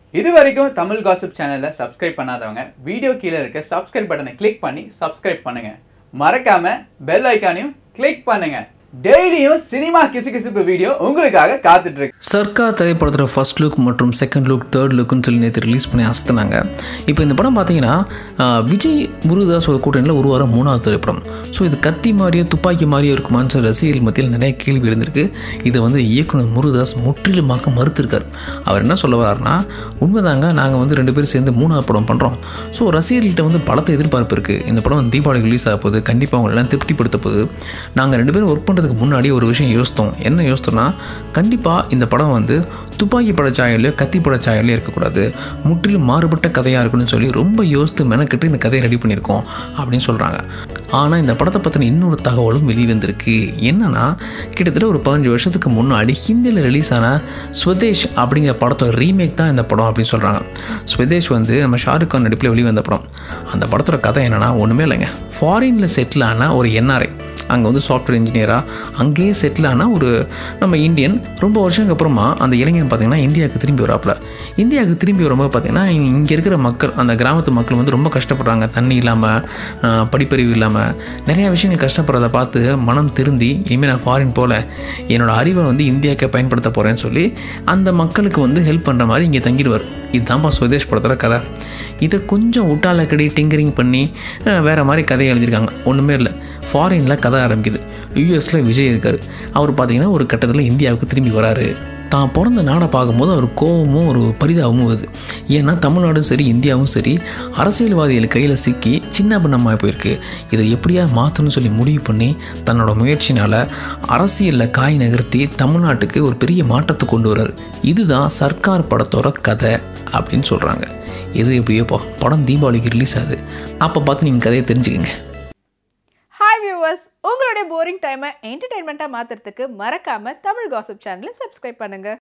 இது வரைக்கும் தமிழ் காசிப் சேனலை சப்ஸ்கிரைப் பண்ணாதவங்க வீடியோ கீழே இருக்க சப்ஸ்கிரைப் பட்டனை கிளிக் பண்ணி சப்ஸ்கிரைப் பண்ணுங்க மறக்காம பெல் ஐக்கானையும் கிளிக் பண்ணுங்க டெய்லியும் சினிமா கிசுகிசுப்பு வீடியோ உங்களுக்காக காத்துட்டு இருக்கு சர்க்கார் திரைப்படத்தோட ஃபர்ஸ்ட் லுக் மற்றும் செகண்ட் லுக் தேர்ட் லுக்குன்னு சொல்லி நேற்று ரிலீஸ் பண்ணி அசத்துனாங்க இப்போ இந்த படம் பார்த்தீங்கன்னா ஆஹ், விஜய் முருகதாஸ் ஒரு கூட்டணியில் ஒரு வாரம் மூணாவது திரைப்படம் ஸோ இது கத்தி மாதிரியோ துப்பாக்கி மாதிரியோ இருக்குமான்னு சொல்லி ரசிகர்கள் மத்தியில் நிறைய கேள்வி எழுந்திருக்கு இதை வந்து இயக்குனர் முருகதாஸ் முற்றிலுமாக மறுத்திருக்கார் அவர் என்ன சொல்ல வர்றாருன்னா உண்மைதாங்க நாங்கள் வந்து ரெண்டு பேரும் சேர்ந்து மூணாவது படம் பண்ணுறோம் ஸோ ரசிகர்கள்ட்ட வந்து பலத்தை எதிர்பார்ப்பு இருக்குது இந்த படம் வந்து தீபாவளி ரிலீஸ் ஆக போகுது கண்டிப்பாக அவங்களெல்லாம் திருப்திப்படுத்த போகுது நாங்கள் ரெண்டு பேரும் ஒர்க் பண்ணுறதுக்கு முன்னாடி ஒரு விஷயம் யோசித்தோம் என்ன யோசித்தோம்னா கண்டிப்பாக இந்த படம் வந்து துப்பாக்கி படச்சாயலையோ கத்தி படச்சாயலையோ இருக்கக்கூடாது முற்றிலும் மாறுபட்ட கதையாக இருக்கணும்னு சொல்லி ரொம்ப யோசித்து மெனக்கெட்டு இந்த கதையை ரெடி பண்ணியிருக்கோம் அப்படின்னு சொல்கிறாங்க ஆனால் இந்த படத்தை பற்றின இன்னொரு தகவலும் வெளியே வந்திருக்கு என்னன்னா கிட்டத்தட்ட ஒரு பதினஞ்சு வருஷத்துக்கு முன்னாடி ஹிந்தியில் ரிலீஸ் ஆன ஸ்வதேஷ் அப்படிங்கிற படத்தோட ரீமேக் தான் இந்த படம் அப்படின்னு சொல்கிறாங்க ஸ்வதேஷ் வந்து நம்ம ஷாருக் கான் நடிப்பில் வெளியே வந்த படம் அந்த படத்தோட கதை என்னன்னா ஒன்றுமே இல்லைங்க ஃபாரினில் செட்டில் ஆன ஒரு என்ஆர்ஐ அங்கே வந்து சாஃப்ட்வேர் இன்ஜினியராக அங்கேயே செட்டில் ஆன ஒரு நம்ம இந்தியன் ரொம்ப வருஷங்களுக்கு அப்புறமா அந்த இளைஞன் பார்த்திங்கன்னா இந்தியாவுக்கு திரும்பி வராப்புல இந்தியாவுக்கு திரும்பி வரும்போது பார்த்திங்கன்னா இங்கே இருக்கிற மக்கள் அந்த கிராமத்து மக்கள் வந்து ரொம்ப கஷ்டப்படுறாங்க தண்ணி இல்லாமல் படிப்பறிவு இல்லாமல் நிறையா விஷயங்கள் கஷ்டப்படுறத பார்த்து மனம் திருந்தி இனிமேல் நான் ஃபாரின் போல என்னோட அறிவை வந்து இந்தியாவுக்கு பயன்படுத்த போகிறேன்னு சொல்லி அந்த மக்களுக்கு வந்து ஹெல்ப் பண்ணுற மாதிரி இங்கே தங்கிடுவார் இதுதான்ப்பா சுதேஷ் படத்தோட கதை இதை கொஞ்சம் உட்டாலக்கடி டிங்கரிங் பண்ணி அஹ், வேற மாதிரி கதை எழுதியிருக்காங்க ஒன்றுமே இல்லை ஃபாரினில் கதை ஆரம்பிக்குது யூஎஸில் விஜய் இருக்கார் அவர் பார்த்தீங்கன்னா ஒரு கட்டத்தில் இந்தியாவுக்கு திரும்பி வராரு தான் பிறந்த நாடை பார்க்கும்போது அவர் கோபமும் ஒரு பரிதாபமும் வருது ஏன்னா தமிழ்நாடும் சரி இந்தியாவும் சரி அரசியல்வாதிகள் கையில் சிக்கி சின்ன பின்னமாக போயிருக்கு இதை எப்படியா மாற்றணும்னு சொல்லி முடிவு பண்ணி தன்னோட முயற்சினால் அரசியலில் காய் நகர்த்தி தமிழ்நாட்டுக்கு ஒரு பெரிய மாற்றத்தை கொண்டு வர்றாரு இதுதான் சர்க்கார் படத்தோட கதை அப்படின்னு சொல்கிறாங்க இது எப்படியோப்பா படம் தீபாவளிக்கு ரிலீஸ் ஆகுது அப்போ பார்த்து நீங்கள் கதையை தெரிஞ்சுக்கங்க ஹாய் வியூவர்ஸ் உங்களுடைய போரிங் டைமை என்டர்டைன்மெண்ட்டாக மாற்றுறதுக்கு மறக்காமல் தமிழ் காசிப் சேனலை சப்ஸ்கிரைப் பண்ணுங்கள்